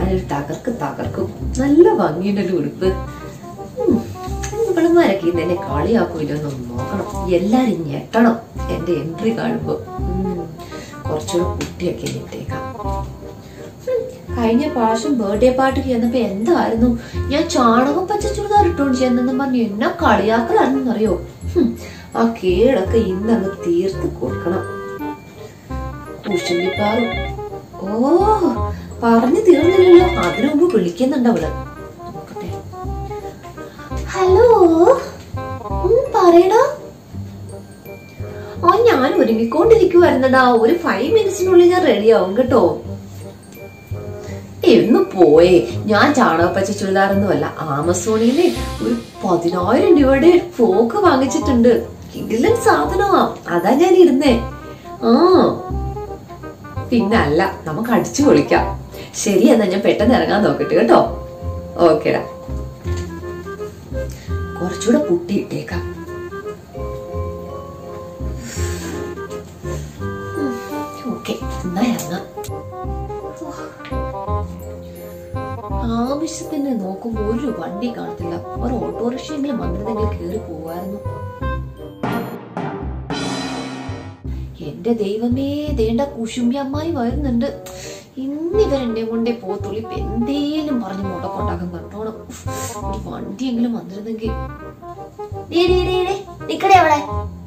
ഞാനൊരു തകർക്ക് തകർക്കും നല്ല ഭംഗിയുണ്ടല്ലോ ഉടുപ്പ് ഉം, ഇവളുമാരൊക്കെ ഇന്ന് എന്നെ കളിയാക്കൂലെന്ന് നോക്കണം എല്ലാരും ഞെട്ടണം എന്റെ എൻട്രി കാണുമ്പോ ഉം, കുറച്ചുകൂടെ കുട്ടിയൊക്കെ ഇട്ടേക്കാം ഉം, കഴിഞ്ഞ പ്രാവശ്യം ബർത്ത്ഡേ പാർട്ടിക്ക് ചെന്നപ്പോ എന്തായിരുന്നു ഞാൻ ചാണകം പച്ച ചുരിദാർ ഇട്ടോണ്ട് ചെന്നെന്ന് പറഞ്ഞ് എന്നെ കളിയാക്കലാണെന്നറിയോ ഹും, ആ കേടൊക്കെ ഇന്നങ്ങ് തീർത്ത് കൊടുക്കണം കുശുമ്പിപ്പാറും ഓ പറഞ്ഞു തീർന്നില്ലല്ലോ അതിനു മുമ്പ് വിളിക്കുന്നുണ്ട് അവള് നോക്കട്ടെ ഹലോ ഉം, പറയടാ ആ ഞാൻ ഒരുങ്ങിക്കൊണ്ടിരിക്കുവായിരുന്നടാ ഒരു ഫൈവ് മിനിറ്റ്സിനുള്ളിൽ ഞാൻ റെഡി ആവും കേട്ടോ എന്ന് പോയേ ഞാൻ ചാണകപ്പച്ച ചുരിദാറൊന്നുമല്ല ആമസോണിന്ന് ഒരു പതിനായിരം രൂപയുടെ ഫ്രോക്ക് വാങ്ങിച്ചിട്ടുണ്ട് കിടിലൻ സാധനമാ അതാ ഞാൻ ഇരുന്നേ ആ പിന്നല്ല നമുക്ക് അടിച്ചു പൊളിക്കാം ശരി എന്നാ ഞാൻ പെട്ടെന്ന് ഇറങ്ങാൻ നോക്കട്ടെ കേട്ടോ ഓക്കേടാ കുറച്ചുകൂടെ പുട്ടി ഇട്ടേക്കാം ഓക്കെ എന്നാ ഇറങ്ങാം ആവശ്യത്തിന് നോക്കുമ്പോ ഒരു വണ്ടി കാണത്തില്ല ഒരു ഓട്ടോറിക്ഷയെങ്കിലും വന്നിരുന്നെങ്കിൽ കയറി പോവായിരുന്നു എന്റെ ദൈവമേ ദേണ്ട കുശുമ്പി അമ്മായി വരുന്നുണ്ട് ഇന്നിവരെന്നെ കൊണ്ടേ പോത്തുള്ളി ഇപ്പൊ എന്തേലും പറഞ്ഞ് മുടക്കൊണ്ടാക്കാൻ കണ്ടോണം ഉഫ്, ഒരു വണ്ടിയെങ്കിലും വന്നിരുന്നെങ്കിൽ ഡേ, ഡേ, ഡേ, ഡേ, നിക്കടെ അവിടെ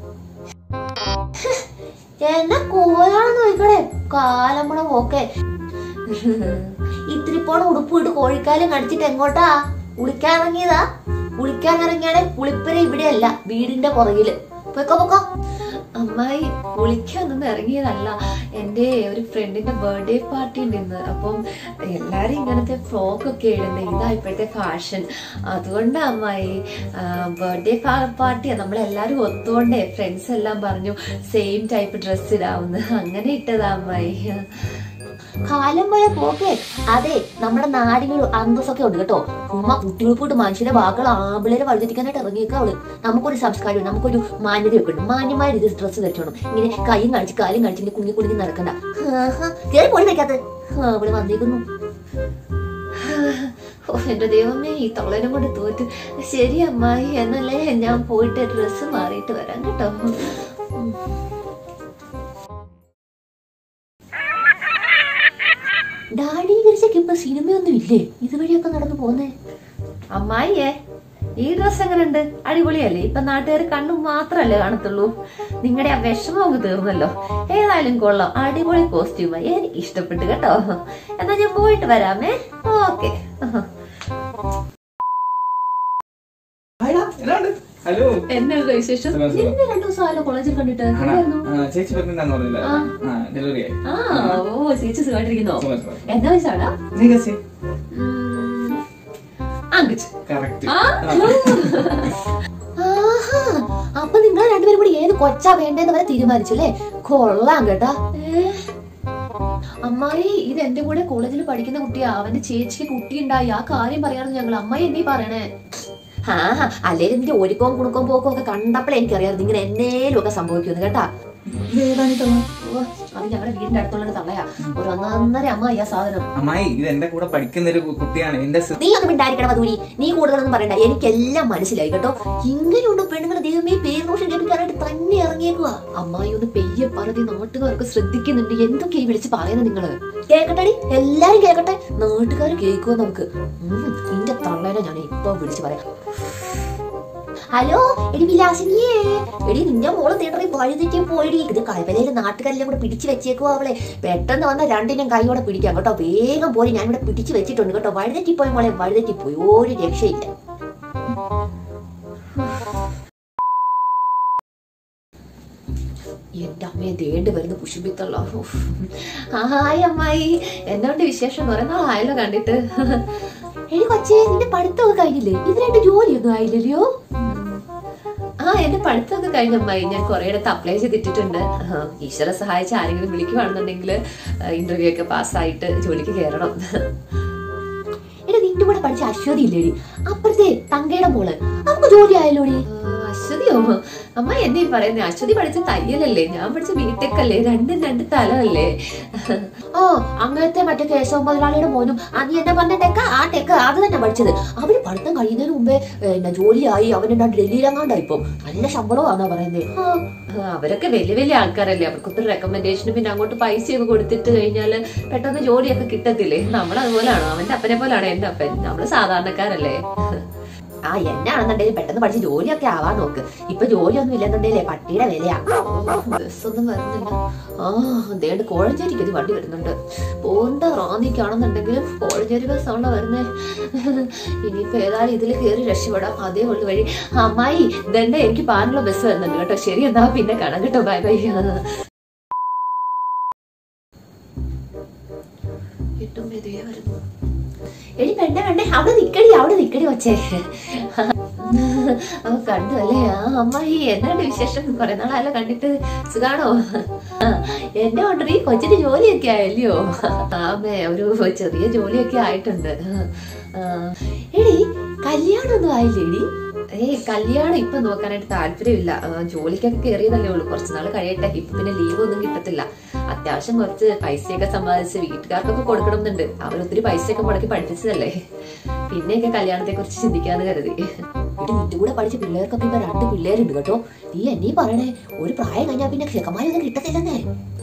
എന്നെ കോലാണെന്ന് നോക്കണേ കാലമ്പണ പോക്കെ ഇത്തിരി പോണ ഉടുപ്പ് ഇട്ട് കോഴിക്കാലും കടിച്ചിട്ട് എങ്ങോട്ടാ കുളിക്കാൻ ഇറങ്ങിയതാ കുളിക്കാൻ ഇറങ്ങിയാണെ കുളിപ്പര ഇവിടെയല്ല വീടിന്റെ പുറകില് പൊയ്ക്കോ പൊക്കോ അമ്മായി കുളിക്കാനൊന്നും ഇറങ്ങിയതല്ല എൻ്റെ ഒരു ഫ്രണ്ടിന്റെ ബർത്ത്ഡേ പാർട്ടി ഉണ്ട് ഇന്ന് അപ്പം എല്ലാരും ഇങ്ങനത്തെ ഫ്രോക്ക് ഒക്കെ ഇടുന്നത് ഇതാ ഇപ്പോഴത്തെ ഫാഷൻ അതുകൊണ്ട് അമ്മായി ബർത്ത്ഡേ പാർട്ടിയാ നമ്മളെല്ലാരും ഒത്തുകൊണ്ടേ ഫ്രണ്ട്സ് എല്ലാം പറഞ്ഞു സെയിം ടൈപ്പ് ഡ്രസ്സ് ഇടാവുന്ന അങ്ങനെ ഇട്ടതാ അമ്മായി കാലം പോലെ പോക്കെ അതെ നമ്മുടെ നാടിനൊരു അന്തസ്സൊക്കെ ഉണ്ട് കേട്ടോ ഉമ്മ കുട്ടികൾ പോയിട്ട് മനുഷ്യന്റെ വാക്കുകൾ ആമ്പിളരെ വഴുതെറ്റിക്കാനായിട്ട് ഇറങ്ങിയേക്ക അവള് നമുക്കൊരു സംസ്കാരം നമുക്കൊരു മാന്യതയൊക്കെ ഉണ്ട് മാന്യമായ രീതിയിൽ ഡ്രസ്സ് ധരിച്ചോണം ഇങ്ങനെ കൈയും കാണിച്ച് കാലും കാണിച്ച് ഇങ്ങനെ കുഞ്ഞി കുഞ്ഞി നടക്കണ്ട കേറി പോയി വെക്കാത്ത അവള് വന്നേക്കുന്നു ഓ എന്റെ ദൈവമേ ഈ തൊള്ളനും കൊണ്ട് തോറ്റ് ശരി അമ്മായി എന്നല്ലേ ഞാൻ പോയിട്ട് ഡ്രസ്സ് മാറിയിട്ട് വരാം കേട്ടോ ഉം. ഡാഡീകരിച്ചൊക്കെ ഇപ്പൊ സിനിമയൊന്നും ഇല്ലേ ഇതുവഴിയൊക്കെ നടന്നു പോന്നേ അമ്മായിയേ ഈ ഡ്രസ് എങ്ങനെയുണ്ട് അടിപൊളിയല്ലേ ഇപ്പൊ നാട്ടുകാർ കണ്ണു മാത്രല്ലേ കാണത്തുള്ളൂ നിങ്ങളുടെ ആ വിഷമം അങ്ങ് തീർന്നല്ലോ ഏതായാലും കൊള്ളാം അടിപൊളി കോസ്റ്റ്യൂമായി എനിക്ക് ഇഷ്ടപ്പെട്ടു കേട്ടോ എന്നാ ഞാൻ പോയിട്ട് വരാമേ ഓക്കെ ഹലോ എന്നാണ് വിശേഷം സുഖം, സുഖം. നിന്നെ രണ്ടു ദിവസം ആയല്ലോ കോളേജിൽ കണ്ടിട്ട് ആണോ? എവിടെയായിരുന്നു? ആ, ചേച്ചി പറഞ്ഞിട്ടാന്ന് പറഞ്ഞില്ല ആ ഡെലിവറി ആയി ആ ഓ ചേച്ചി സുഖമായിട്ടിരിക്കുന്നോ സുഖം, സുഖം. എന്താ വെച്ചാടാ നീ ഗസി അങ്കിച്ച് കറക്റ്റ് ആ. ആഹാ, അപ്പൊ നിങ്ങൾ രണ്ടുപേരും കൂടി ഏത് കൊച്ചാ വേണ്ടേന്ന് വരെ തീരുമാനിച്ചു അല്ലേ കൊള്ളാം കേട്ടാ ഏ, അമ്മായി ഇത് എന്റെ കൂടെ കോളേജിൽ പഠിക്കുന്ന കുട്ടിയാ അവന്റെ ചേച്ചിക്ക് കുട്ടി ഉണ്ടായി ആ കാര്യം പറയാറുണ്ട് ഞങ്ങൾ അമ്മായി എന്നീ പറയണേ ആ അല്ലേലും ഇതിന്റെ ഒരുക്കവും കുണുക്കവും പോക്കും ഒക്കെ കണ്ടപ്പോഴേ എനിക്കറിയാം ഇങ്ങനെ എന്നേലും ഒക്കെ സംഭവിക്കുന്നു കേട്ടാ ഓ, അത് ഞങ്ങളുടെ വീടിന്റെ അടുത്തുള്ള തള്ളയാ ഒരു ഒന്നൊന്നര അമ്മായി ആ സാധനം അമ്മായി ഇത് എന്റെ കൂടെ പഠിക്കുന്ന ഒരു കുട്ടിയാണ് എന്റെ സി- നീ ഒന്നും ഉണ്ടായിരിക്കണം മധുരി നീ കൂടുതലൊന്നും പറയണ്ട എനിക്കെല്ലാം മനസ്സിലായി കേട്ടോ ഇങ്ങനെയുള്ള പെണ്ണുങ്ങൾ ദൈവമേ പേരുദോഷം കേൾപ്പിക്കാനായിട്ട് തന്നെ ഇറങ്ങിയേക്കുക അമ്മായി ഒന്ന് പെയ്യെ പറഞ്ഞ് നാട്ടുകാർക്ക് ശ്രദ്ധിക്കുന്നുണ്ട് എന്തൊക്കെയായി വിളിച്ച് പറയുന്നത് നിങ്ങള് കേക്കട്ടെടി എല്ലാരും കേക്കട്ടെ നാട്ടുകാർ കേൾക്കുമോ നമുക്ക് ഉം, നിന്റെ തള്ളേനെ ഞാൻ ഇപ്പൊ വിളിച്ച് പറയാം ഹലോ എടി വിലാസിനിയേ എടി നിന്റെ മോള് തിയേറ്ററിൽ വഴുതെറ്റി പോയിടി ഇത് കൽപ്പനയില് നാട്ടുകാരെല്ലാം കൂടെ പിടിച്ചു വെച്ചേക്കുവാ അവളെ പെട്ടെന്ന് വന്ന രണ്ടിനും കൈയോടെ പിടിക്കാം കേട്ടോ വേഗം പോയി ഞാൻ ഇവിടെ പിടിച്ചു വെച്ചിട്ടുണ്ട് കേട്ടോ വഴുതെറ്റി പോയി മോളെ വഴുതെറ്റി പോയി ഒരു രക്ഷയില്ല എന്റെ അമ്മയെ ദേണ്ട് വരുന്ന കുശുമ്പിത്തള്ള ഹായ് അമ്മായി എന്തുകൊണ്ട് വിശേഷം കുറെ നാളായല്ലോ കണ്ടിട്ട് എടി കൊച്ചേ നിന്റെ പഠിത്തമൊക്കെ കഴിഞ്ഞില്ലേ ഇതിനായിട്ട് ജോലിയൊന്നും ആയില്ലല്ലോ ആ എന്റെ പഠിത്തമൊക്കെ കഴിഞ്ഞ അമ്മായി ഞാൻ കുറെ ഇടത്ത് അപ്ലൈ ചെയ്തിട്ടുണ്ട് ആ, ഈശ്വര സഹായിച്ച് ആരെങ്കിലും വിളിക്കുവാണെന്നുണ്ടെങ്കിൽ ഇന്റർവ്യൂ ഒക്കെ പാസ്സായിട്ട് ജോലിക്ക് കയറണം എടി നിന്റെ കൂടെ പഠിച്ച അശ്വതി ഇല്ലേടി അപ്പുറത്തെ തങ്കയുടെ മോള് അവർക്ക് ജോലി ആയല്ലോടി അശ്വതിയോ അമ്മ എന്നീ പറയുന്നേ അശ്വതി പഠിച്ച തയ്യലല്ലേ ഞാൻ പഠിച്ച ബിടെക് അല്ലേ രണ്ടും രണ്ട് തലമല്ലേ ഓ അങ്ങനത്തെ മറ്റേ കേശവ മുതലാളിയുടെ മോനും ആ നീ എന്നെ പറഞ്ഞ ടെക്ക ആ ടെക്ക അത് തന്നെ പഠിച്ചത് അവര് പഠിത്തം കഴിയുന്നതിന് മുമ്പേ പിന്നെ ജോലിയായി അവനെന്താ ഡൽഹിയിലെങ്ങാണ്ടായി ഇപ്പം നല്ല ശമ്പളമാണെന്നാ പറയുന്നത് ആ, അവരൊക്കെ വലിയ വലിയ ആൾക്കാരല്ലേ അവർക്കൊരു റെക്കമെൻഡേഷന് പിന്നെ അങ്ങോട്ട് പൈസയൊക്കെ കൊടുത്തിട്ട് കഴിഞ്ഞാല് പെട്ടെന്ന് ജോലിയൊക്കെ കിട്ടത്തില്ലേ നമ്മളതുപോലാണോ അവന്റെ അപ്പനെ പോലാണ് എന്റെ അപ്പൻ നമ്മള് സാധാരണക്കാരല്ലേ ആ എന്നാണെന്നുണ്ടെങ്കിൽ പെട്ടെന്ന് പഠിച്ച് ജോലിയൊക്കെ ആവാൻ നോക്ക് ഇപ്പൊ ജോലിയൊന്നും ഇല്ലെന്നുണ്ടെങ്കിലേ പട്ടിയുടെ വിലയാ ബസ്സൊന്നും വരുന്നില്ല ആ ദേണ്ട് കോഴഞ്ചേരിക്ക് ഒരു വണ്ടി വരുന്നുണ്ട് പോണ്ട റാന്നിക്കാണെന്നുണ്ടെങ്കിലും കോഴഞ്ചേരി ബസ്സാണല്ലോ വരുന്നേ ഇനിയിപ്പോ ഏതായാലും ഇതിൽ കയറി രക്ഷപ്പെടാം അതേ ഉള്ളു വഴി അമ്മായി ദണ്ടെ എനിക്ക് പാനുള്ള ബസ് വരുന്നുണ്ട് കേട്ടോ ശരി എന്നാ പിന്നെ കാണാം കേട്ടോ ബൈ ബൈ കിട്ടും മെതുവേ വരുന്നു എടി പെണ്ണെ പെണ്ണെ അവിടെ നിക്കടി അവിടെ നിക്കടി വച്ചേ അവ കണ്ടു അല്ലേ ആ അമ്മായി എന്നാണ്ട് വിശേഷം കുറെ നാളായല്ലോ കണ്ടിട്ട് സുഖാണോ ആ, എന്നെ കൊണ്ടൊരു ഈ കൊച്ചിന് ജോലിയൊക്കെ ആയല്ലയോ ആമേ ഒരു ചെറിയ ജോലിയൊക്കെ ആയിട്ടുണ്ട് ആ, എടി കല്യാണമൊന്നും ആയില്ലേടി ഏയ് കല്യാണം ഇപ്പൊ നോക്കാനായിട്ട് താല്പര്യമില്ല ആ, ജോലിക്കൊക്കെ കയറിയതല്ലേ ഉള്ളൂ കുറച്ച് നാൾ കഴിയട്ടെ ഇപ്പൊ പിന്നെ ലീവ് ഒന്നും കിട്ടത്തില്ല അത്യാവശ്യം കുറച്ച് പൈസയൊക്കെ സമ്പാദിച്ച് വീട്ടുകാർക്കൊക്കെ കൊടുക്കണം എന്നുണ്ട് അവർ ഒത്തിരി പൈസയൊക്കെ മുടക്കി പഠിപ്പിച്ചതല്ലേ പിന്നെയൊക്കെ കല്യാണത്തെ കുറിച്ച് ചിന്തിക്കാന്ന് കരുതി ഇവിടെ നിന്റെ കൂടെ പഠിച്ച പിള്ളേർക്കൊക്കെ ഇപ്പൊ രണ്ട് പിള്ളേരുണ്ട് കേട്ടോ നീ എന്നീ പറയണേ ഒരു പ്രായം കഴിഞ്ഞാൽ പിന്നെ ചെക്കന്മാരൊന്നും കിട്ടത്തില്ലെന്നേ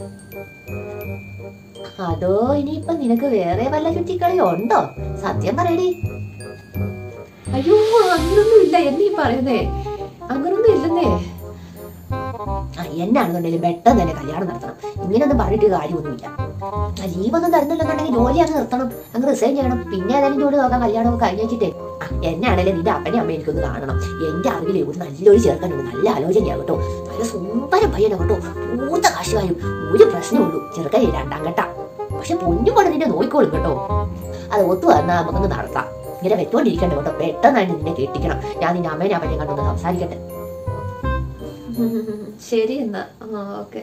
അതോ ഇനിയിപ്പൊ നിനക്ക് വേറെ വല്ല ചുറ്റിക്കളിയോ ഉണ്ടോ സത്യം പറയടി അയ്യോ അങ്ങനൊന്നും ഇല്ല എന്നീ പറയുന്നേ അങ്ങനൊന്നും ഇല്ലെന്നേ ആ എന്നാണെന്നുണ്ടെങ്കിലും പെട്ടെന്ന് തന്നെ കല്യാണം നടത്തണം ഇങ്ങനെയൊന്നും പറഞ്ഞിട്ട് കാര്യമൊന്നുമില്ല ആ ലീവൊന്നും തരുന്നില്ലെന്നുണ്ടെങ്കിൽ ജോലി അങ്ങ് നിർത്തണം അങ്ങ് റിസൈൻ ചെയ്യണം പിന്നെ ഏതായാലും ജോലി നോക്കാം കല്യാണം കഴിഞ്ഞ് വെച്ചിട്ടേ ആ, എന്നാണേലും നിന്റെ അപ്പനെയും അമ്മയും എനിക്കൊന്ന് കാണണം എന്റെ അറിവിൽ ഒരു നല്ലൊരു ചേർക്കാനുണ്ട് നല്ല ആലോചനയാ കേട്ടോ നല്ല സുന്ദര പയ്യനാ കേട്ടോ മൂത്ത കാശുകാരും ഒരു പ്രശ്നമുള്ളൂ ചെറുക്കൻ രണ്ടാം ഘട്ട പക്ഷെ പൊന്നും കൊണ്ട് നിന്നെ നോക്കിക്കോളും കേട്ടോ അത് ഒത്തു വന്നാൽ നമുക്കൊന്ന് നടത്താം ഇങ്ങനെ വെച്ചോണ്ടിരിക്കണ്ട കേട്ടോ പെട്ടെന്നായിട്ട് നിന്നെ കെട്ടിക്കണം ഞാൻ നിന്റെ അമ്മേനെ അപ്പനെയും കണ്ടൊന്ന് സംസാരിക്കട്ടെ ശരി എന്നാ ഓക്കെ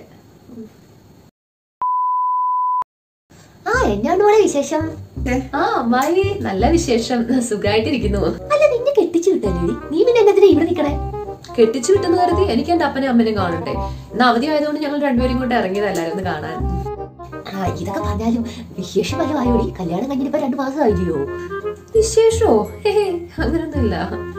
ആ എന്നാണ് ഇവിടെ വിശേഷം ആ അമ്മായി നല്ല വിശേഷം സുഖമായിട്ടിരിക്കുന്നു അല്ല നിന്നെ കെട്ടിച്ചു വിട്ടല്ലേ നീ പിന്നെ എന്നതിനാ ഇവിടെ നിക്കണേ കെട്ടിച്ചു വിട്ടെന്ന് കരുതി എനിക്ക് എന്റെ അപ്പനെ അമ്മനെയും കാണണ്ടേ ഇന്ന് അവധി ആയതുകൊണ്ട് ഞങ്ങൾ രണ്ടുപേരും കൊണ്ട് ഇറങ്ങിയതല്ലായിരുന്നു ഒന്ന് കാണാൻ ആ ഇതൊക്കെ പറഞ്ഞാലും വിശേഷം വല്ലതും ആയോടി കല്യാണം കഴിഞ്ഞിപ്പോ രണ്ടു മാസം ആയില്ലയോ വിശേഷോ ഹേ അങ്ങനൊന്നുമില്ല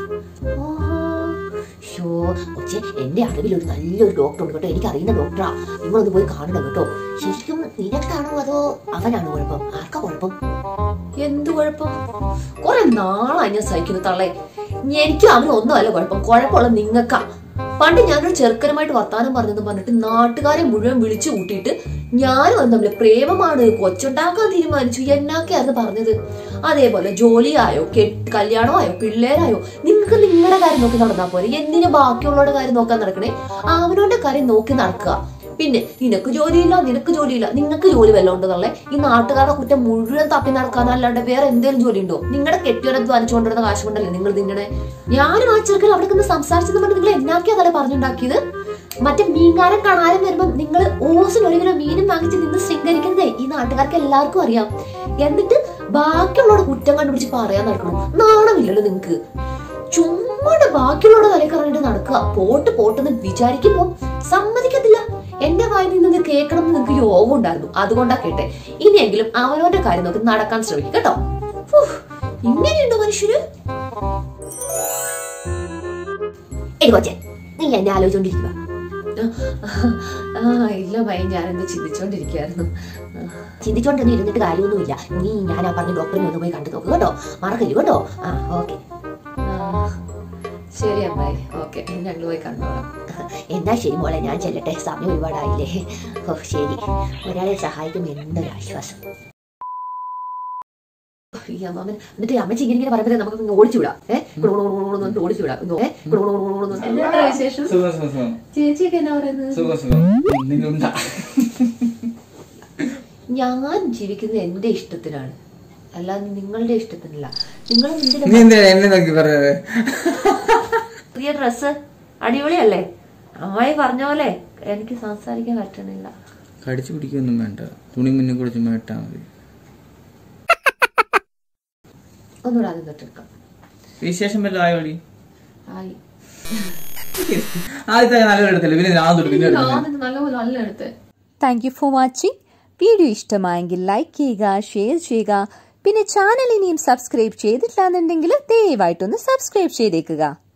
ഷോ കൊച്ചെ എന്റെ അറിവിൽ ഒരു നല്ലൊരു ഡോക്ടർ ഉണ്ട് കേട്ടോ എനിക്ക് അറിയുന്ന ഡോക്ടറാ നിങ്ങളൊന്ന് പോയി കാണണം കേട്ടോ ശരിക്കും നിനക്കാണോ അതോ അവനാണോ കുഴപ്പം ആർക്കാ കുഴപ്പം എന്ത് കുഴപ്പം കുറെ നാളായി ഞാൻ സഹിക്കുന്നു തള്ളേ എനിക്കും അവനും ഒന്നുമല്ല കുഴപ്പം കുഴപ്പമുള്ള നിങ്ങൾക്കാ പണ്ട് ഞാനൊരു ചെറുക്കനുമായിട്ട് വർത്താനം പറഞ്ഞെന്ന് പറഞ്ഞിട്ട് നാട്ടുകാരെ മുഴുവൻ വിളിച്ചു കൂട്ടിയിട്ട് ഞാനും അവൻ തമ്മിൽ പ്രേമമാണ് കൊച്ചുണ്ടാക്കാൻ തീരുമാനിച്ചു എന്നൊക്കെയായിരുന്നു പറഞ്ഞത് അതേപോലെ ജോലിയായോ കെട്ട് കല്യാണമായോ പിള്ളേരായോ നിങ്ങൾക്ക് നിങ്ങളുടെ കാര്യം നോക്കി നടന്നാൽ പോലെ എന്തിനു ബാക്കിയുള്ളവരുടെ കാര്യം നോക്കാൻ നടക്കണേ അവനവന്റെ കാര്യം നോക്കി നടക്കുക പിന്നെ നിനക്ക് ജോലിയില്ല നിനക്ക് ജോലിയില്ല നിങ്ങൾക്ക് ജോലി വല്ലതും ഉണ്ടെന്നുള്ളേ ഈ നാട്ടുകാരുടെ കുറ്റം മുഴുവൻ തപ്പി നടക്കാനല്ലാണ്ട് വേറെ എന്തെങ്കിലും ജോലി ഉണ്ടോ നിങ്ങളുടെ കെട്ടിയോനെ ധ്വാനിച്ചുകൊണ്ടിരുന്ന കാശ് കൊണ്ടല്ലേ നിങ്ങൾ നിങ്ങളുടെ ഞാനും ആ ചെറുക്കൻ അവിടെ നിന്ന് സംസാരിച്ചെന്ന് പറഞ്ഞ് നിങ്ങൾ എന്നാക്കിയതല്ലേ പറഞ്ഞുണ്ടാക്കിയത് മറ്റേ മീൻകാരൻ കാണാനും വരുമ്പോ നിങ്ങൾ ഓസിന് ഒരു കിലോ മീനും വാങ്ങിച്ച് നിന്ന് ശൃംഗരിക്കുന്നതേ ഈ നാട്ടുകാർക്ക് എല്ലാവർക്കും അറിയാം എന്നിട്ട് ബാക്കിയുള്ളവരുടെ കുറ്റം കണ്ടുപിടിച്ച് പറയാൻ നടക്കണം നാണമില്ലല്ലോ നിങ്ങക്ക് ചുമ്മാണ്ട് ബാക്കിയുള്ളവരുടെ തലയിൽ കറങ്ങിട്ട് നടക്കുക പോട്ട് പോട്ടെന്ന് വിചാരിക്കുമ്പോ സമ്മതിക്കത്തില്ല എന്റെ വായിൽ നിന്ന് കേൾക്കണം എന്ന് നിങ്ങൾക്ക് യോഗം ഉണ്ടായിരുന്നു അതുകൊണ്ടാ കേട്ടെ ഇനിയെങ്കിലും അവനവന്റെ കാര്യം നോക്കി നടക്കാൻ ശ്രമിക്കും കേട്ടോ ഉഫ്, ഇങ്ങനെയുണ്ടോ മനുഷ്യര് എടി കൊച്ചേ നീ എന്നെ ആലോചിച്ചോണ്ടിരിക്കുക ആ ഇല്ല ഭയ ഞാനെന്തോ ചിന്തിച്ചോണ്ടിരിക്കുകയായിരുന്നു ചിന്തിച്ചോണ്ടൊന്നും ഇരുന്നിട്ട് കാര്യമൊന്നുമില്ല നീ ഞാൻ ആ പറഞ്ഞ ഡോക്ടറിനെ ഒന്ന് പോയി കണ്ടു നോക്ക് കേട്ടോ മറക്കല്ലേ കേട്ടോ ആ ഓക്കെ ശരി അമ്മായി ഓക്കെ ഞങ്ങൾ പോയി കണ്ടോളാം എന്നാ ശരി മോളെ ഞാൻ ചെല്ലട്ടെ സമയം ഒരുപാടായില്ലേ ഓ ശരി ഒരാളെ സഹായിക്കും എന്തൊരു ആശ്വാസം ഈ അമ്മാമൻ എന്നിട്ട് ഈ അമ്മച്ചി ഇങ്ങനെ ഇങ്ങനെ പറയുമ്പോൾ നമുക്ക് ഇങ്ങ് ഓടിച്ചു വിടാം ഏഹ് ഓടിച്ചു വിടാം ഇങ്ങ് ഏ? ഗുണു ഗുണു ഗുണു ഗുണു എന്ന്. എന്താ വിശേഷം സുഖം സുഖം സുഖം ചേച്ചിയൊക്കെ എന്നാ പറയുന്നത് സുഖം സുഖം നിന്നുണ്ടാ ഞാൻ ജീവിക്കുന്നത് എന്റെ ഇഷ്ടത്തിനാണ് അല്ലാതെ നിങ്ങളുടെ ഇഷ്ടത്തിനല്ല നിങ്ങൾ നിന്റെ നീ എന്താ എന്നെ നോക്കി പറഞ്ഞത് പുതിയ ഡ്രസ്സ് അടിപൊളിയല്ലേ അമ്മായി പറഞ്ഞ പോലെ എനിക്ക് സംസാരിക്കാൻ പറ്റണില്ല കടിച്ചു പിടിക്കൊന്നും വേണ്ട തുണി മുന്നിൽ കുടിച്ച് മേട്ടാ മതി ഒന്നുകൂടെ ആദ്യം തൊട്ടെടുക്കാം വിശേഷം വല്ലതും ആയോടി ആയി ആദ്യത്തെ നല്ലൊരു എടുത്തില്ല പിന്നെ ഞാൻ തൊട്ട് പിന്നെ എടുക്കുന്നത് ആദ്യം നല്ലപോലെ അല്ല എടുത്ത് thank you for watching video ഇഷ്ടമായെങ്കിൽ ലൈക്ക് ചെയ്യുക ഷെയർ ചെയ്യുക പിന്നെ ചാനൽ ഇനിയും സബ്സ്ക്രൈബ് ചെയ്തിട്ടില്ല എന്നുണ്ടെങ്കിൽ ദയവായിട്ടൊന്ന് സബ്സ്ക്രൈബ് ചെയ്തേക്കുക